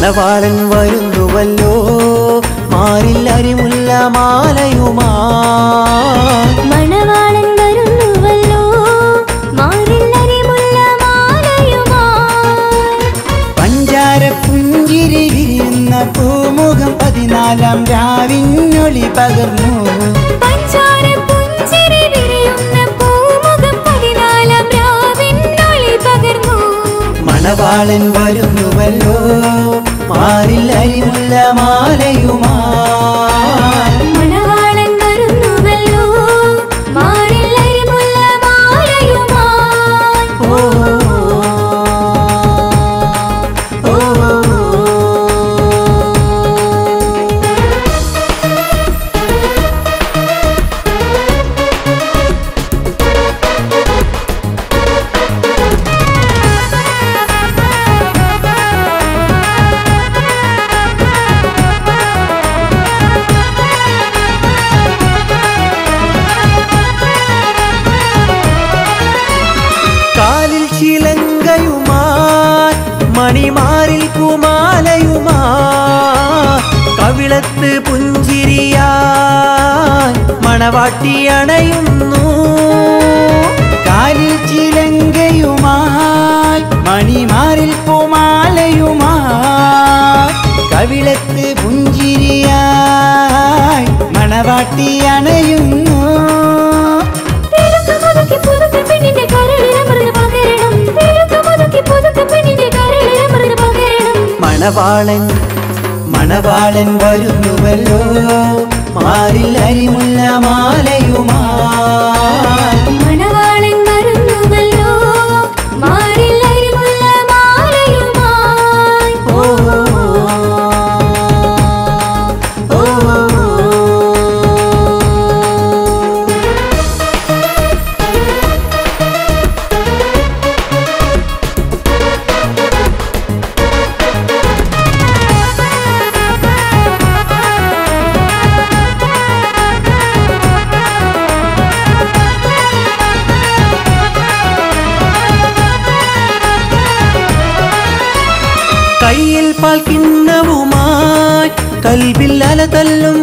മണവാളൻ വരുന്നുവല്ലോ മാറിൽ അരിമുല്ല മാലയുമാ മണവാളൻ വരുന്നുവല്ലോ മാറിൽ അരിമുല്ല മാലയുമായി പഞ്ചാര പുഞ്ചിരി വിരിയുന്ന പൂമുഖം പതിനാലാം രാവിനൊളി പകർന്നു പഞ്ചാര പുഞ്ചിരി വിരിയുന്ന പൂമുഖം പതിനാലാം രാവിനൊളി പകർന്നു മണവാളൻ വരുന്നുവല്ലോ മാറിൽ അരിമുല്ല മാലയുമാ മണവാളൻ വരുന്നുവല്ലോ മാറിൽ അരിമുല്ല മാലയുമായി ഓ ഓ കാലിൽ ചിലങ്കയുമായി മണിമാറിൽ കുമാലയുമായി കവിളത്ത് പുഞ്ചിരിയായി മണവാട്ടി അണയുന്നു കാലിൽ ചിലങ്കയുമായി മണിമാറിൽ കുമാലയുമായി കവിളത്ത് പുഞ്ചിരിയായി മണവാട്ടി അണയുന്നു തിരുക്കമുതുക്കി പുതുക്കി പെണ്ണിന്റെ കരളിലമർന്ന് പകരണം തിരുക്കമുതുക്കി പുതുക്കി പെണ്ണിന്റെ കരളിലമർന്ന് പകരണം മണവാളൻ മണവാളൻ വരുന്നുവല്ലോ മാറിൽ അരിമുല്ല മാലയുമായി മണവാളൻ വരുന്നുവല്ലോ മാറിൽ അരിമുല്ല മാലയുമായി ഓ ഓ കയ്യിൽ പാൽ കിണ്ണവുമായി കൽവിൽ അല തല്ലും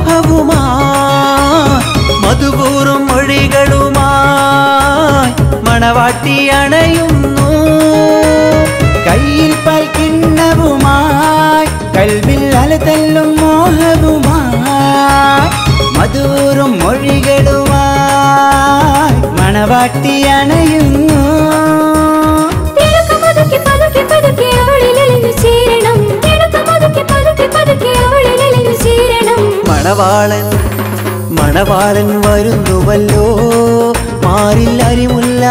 മോഹവുമായി മധുപൂറും മൊഴികളുമായി മണവാട്ടി അണയുന്നു കയ്യിൽ പാൽ കിണ്ണവുമായി കൽവിൽ അല തല്ലും മോഹവുമായി മധുറും മൊഴികളുമായി മണവാട്ടി അണയുന്നു തിരുക്കമുതുക്കി പതുക്കി പതുക്കി അവളിലലിഞ്ഞു ചേരണം തിരുക്കമുതുക്കി പതുക്കി പതുക്കി അവളിലലിഞ്ഞു ചേരണം മണവാളൻ മണവാളൻ വരുന്നുവല്ലോ മാറിൽ അരിമുല്ല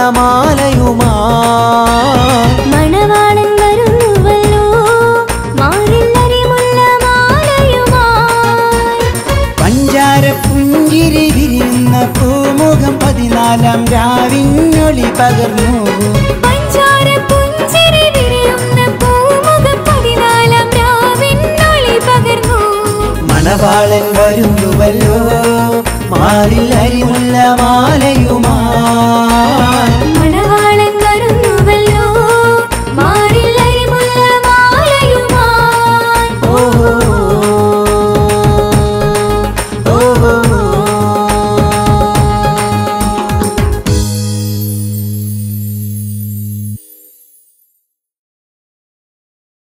മാലയുമായി മണവാളൻ വരുന്നുവല്ലോ മാറിൽ അരിമുല്ല മാലയുമായി പഞ്ചാര പുഞ്ചിരി വിരിയുന്ന പൂമുഖം പതിനാലാം രാവിനൊളി പകർന്നു പഞ്ചാര പുഞ്ചിരി വിരിയുന്ന പൂമുഖം പതിനാലാം രാവിനൊളി പകർന്നു മണവാളൻ വരുന്നുവല്ലോ മാറിൽ അരിമുല്ല മാലയുമായി